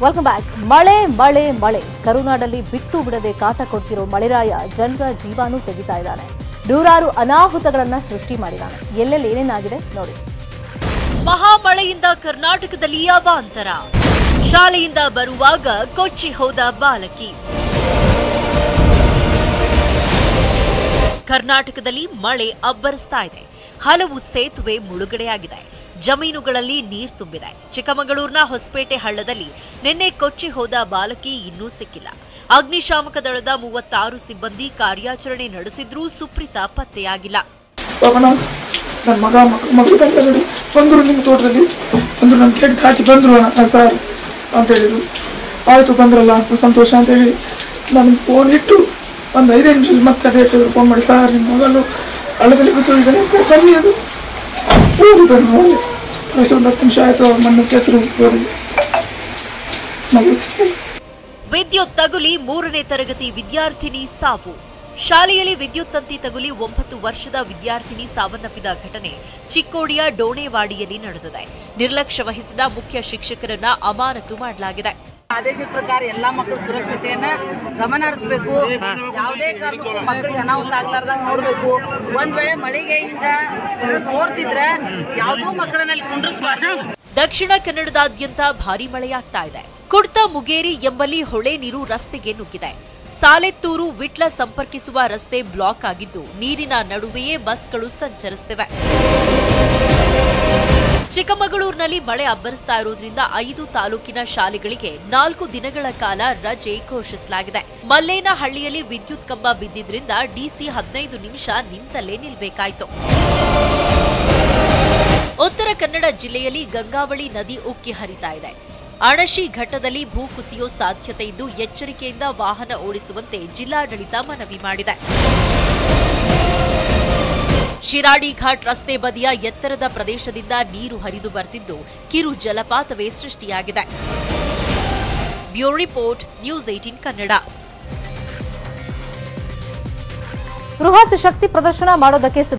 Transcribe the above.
welcome back ಮಳೆ ಮಳೆ ಮಳೆ ಕರುನಾಡಲ್ಲಿ ಬಿಟ್ಟು ಬಿಡದೆ ಕಾಟ ಕೊಡ್ತಿರೋ ಮಳೆರಾಯ ಜನರ ಜೀವಾನು ತೆಗಿತಾ ಇದ್ದಾನೆ ನೂರಾರು ಅನಾಹುತಗಳನ್ನ ಸೃಷ್ಟಿ ಮಾಡಿದ್ದಾನೆ ಎಲ್ಲೆಲ್ಲಿ ಏನೇನಾಗಿದೆ ನೋಡಿ ಮಹಾಮಳೆಯಿಂದ ಕರ್ನಾಟಕದಲ್ಲಿ ಅವಾಂತರ ಶಾಲೆಯಿಂದ ಬರುವಾಗ ಕೊಚ್ಚಿ ಹೋದ ಬಾಲಕಿ ಕರ್ನಾಟಕದಲ್ಲಿ ಮಳೆ ಅಬ್ಬರಿಸ್ತಾ ಇದೆ ಹಲವು ಸೇತುವೆ ಮುಳುಗಡೆಯಾಗಿದೆ ಜಮೀನುಗಳಲ್ಲಿ ನೀರು ತುಂಬಿದೆ ಚಿಕ್ಕಮಗಳೂರಿನ ಹೊಸಪೇಟೆ ಹಳ್ಳದಲ್ಲಿ ನಿನ್ನೆ ಕೊಚ್ಚಿ ಹೋದ ಬಾಲಕಿ ಇನ್ನೂ ಸಿಕ್ಕಿಲ್ಲ ಅಗ್ನಿಶಾಮಕ ದಳದ ಮೂವತ್ತಾರು ಸಿಬ್ಬಂದಿ ಕಾರ್ಯಾಚರಣೆ ನಡೆಸಿದ್ರೂ ಸುಪ್ರೀತಾ ಪತ್ತೆಯಾಗಿಲ್ಲ ಪವನ ನನ್ನ ಮಗ ಮಗ ಮಗಳು ಬಂದ ನೋಡಿ ಬಂದರು ನಿಮ್ಮ ತೋಟದಲ್ಲಿ ಬಂದರು ನನ್ನ ಕೇಕ್ ಹಾಕಿ ಬಂದರು ಅಣ್ಣ ಸರ್ ಅಂತ ಹೇಳಿದ್ರು ಆಯಿತು ಬಂದ್ರಲ್ಲ ಅಂತ ಸಂತೋಷ ಅಂತೇಳಿ ನಾನು ಫೋನ್ ಇಟ್ಟು ಒಂದು ಐದೈದು ನಿಮಿಷದಲ್ಲಿ ಮತ್ತೆ ಅದೇ ಹೇಳಿದ್ರು ಫೋನ್ ಮಾಡಿ ಸರ್ ನಿಮ್ಮ ಮಗನು ಹಳ್ಳದಲ್ಲಿ ಬಿದ್ದೋಗಿದ್ದಾನೆ ಬನ್ನಿ ಅದು ಹೋಗಿ ಬಂದರು ಅಲ್ಲಿ ಅಷ್ಟು ಒಂದು ಹತ್ತು ನಿಮಿಷ ಆಯಿತು ಮಣ್ಣು ಕೆಸರು ಹೋಗಿ ಮಗು ಸಿಕ್ಕಿಲ್ಲ ವಿದ್ಯುತ್ ತಗುಲಿ ಮೂರನೇ ತರಗತಿ ವಿದ್ಯಾರ್ಥಿನಿ ಸಾವು ಶಾಲೆಯಲ್ಲಿ ವಿದ್ಯುತ್ ತಂತಿ ತಗುಲಿ ಒಂಬತ್ತು ವರ್ಷದ ವಿದ್ಯಾರ್ಥಿನಿ ಸಾವನ್ನಪ್ಪಿದ ಘಟನೆ ಚಿಕ್ಕೋಡಿಯ ಡೋಣೆವಾಡಿಯಲ್ಲಿ ನಡೆದಿದೆ ನಿರ್ಲಕ್ಷ್ಯ ವಹಿಸಿದ ಮುಖ್ಯ ಶಿಕ್ಷಕರನ್ನ ಅಮಾನತು ಮಾಡಲಾಗಿದೆ ಆದೇಶದ ಪ್ರಕಾರ ಎಲ್ಲಾ ಮಕ್ಕಳ ಸುರಕ್ಷತೆಯನ್ನ ಗಮನ ಹರಿಸಬೇಕು ಯಾವುದೇ ಕಾರಣಕ್ಕೂ ಮಕ್ಕಳಿಗೆ ಅನಾಹುತ ಆಗ್ಲಾರ್ದಂಗ ನೋಡ್ಬೇಕು ಒಂದ್ ವೇಳೆ ಮಳೆಗೆ ಹಿಂಗ ಸೋರ್ತಿದ್ರೆ ಯಾವುದೋ ಮಕ್ಕಳನ್ನ ಅಲ್ಲಿ ಕುಂಡ್ರಿಸ್ಬಾರ್ದು ದಕ್ಷಿಣ ಕನ್ನಡದಾದ್ಯಂತ ಭಾರೀ ಮಳೆಯಾಗ್ತಾ ಇದೆ ಕುಡ್ತ ಮುಗೇರಿ ಎಂಬಲ್ಲಿ ಹೊಳೆ ನೀರು ರಸ್ತೆಗೆ ನುಗ್ಗಿದೆ ಸಾಲೆತ್ತೂರು ವಿಟ್ಲ ಸಂಪರ್ಕಿಸುವ ರಸ್ತೆ ಬ್ಲಾಕ್ ಆಗಿದ್ದು ನೀರಿನ ನಡುವೆಯೇ ಬಸ್ಗಳು ಸಂಚರಿಸುತ್ತಿವೆ ಚಿಕ್ಕಮಗಳೂರಿನಲ್ಲಿ ಮಳೆ ಅಬ್ಬರಿಸ್ತಾ ಇರೋದ್ರಿಂದ ಐದು ತಾಲೂಕಿನ ಶಾಲೆಗಳಿಗೆ ನಾಲ್ಕು ದಿನಗಳ ಕಾಲ ರಜೆ ಘೋಷಿಸಲಾಗಿದೆ ಮಲ್ಲೇನಹಳ್ಳಿಯಲ್ಲಿ ವಿದ್ಯುತ್ ಕಂಬ ಬಿದ್ದಿದ್ರಿಂದ ಡಿಸಿ ಹದಿನೈದು ನಿಮಿಷ ನಿಂತಲ್ಲೇ ನಿಲ್ಬೇಕಾಯ್ತು ಉತ್ತರ ಕನ್ನಡ ಜಿಲ್ಲೆಯಲ್ಲಿ ಗಂಗಾವಳಿ ನದಿ ಉಕ್ಕಿ ಹರಿತಾ ಇದೆ ಅಣಶಿ ಘಟ್ಟದಲ್ಲಿ ಭೂ ಕುಸಿಯೋ ಸಾಧ್ಯತೆ ಇದ್ದು ಎಚ್ಚರಿಕೆಯಿಂದ ವಾಹನ ಓಡಿಸುವಂತೆ ಜಿಲ್ಲಾಡಳಿತ ಮನವಿ ಮಾಡಿದೆ ಶಿರಾಡಿ ಘಾಟ್ ರಸ್ತೆ ಬದಿಯ ಎತ್ತರದ ಪ್ರದೇಶದಿಂದ ನೀರು ಹರಿದು ಬರ್ತಿದ್ದು ಕಿರು ಜಲಪಾತವೇ ಸೃಷ್ಟಿಯಾಗಿದೆ bureau report news eighteen Kannada ಬೃಹತ್ ಶಕ್ತಿ ಪ್ರದರ್ಶನ ಮಾಡೋದಕ್ಕೆ